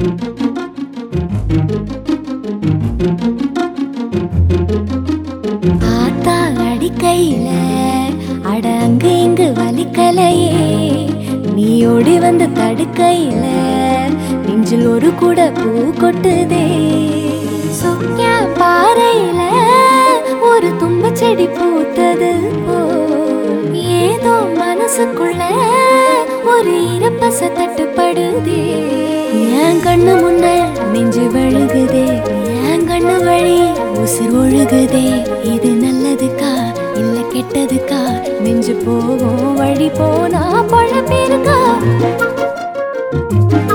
ஆத்தா அடிக்கையில அட அங்கு இங்கு வலிக்கலையே நீ ஓடி வந்து தடுக்கையில நெஞ்சில் ஒரு கூட பூ கொட்டுதே சொக்கியா பாறையில ஒரு தும்ப செடி பூத்தது போல் ஏதோ மனசுக்குள்ள ஒரு இறப்பச தட்டுப்படுதே என் கண்ணு முன்ன நெஞ்சு வழுகுதே என் கண்ணு வழி உசிர் ஒழுகுதே இது நல்லதுக்கா இல்ல கெட்டதுக்கா நெஞ்சு போகும் வழி போனா பழ பேருக்கா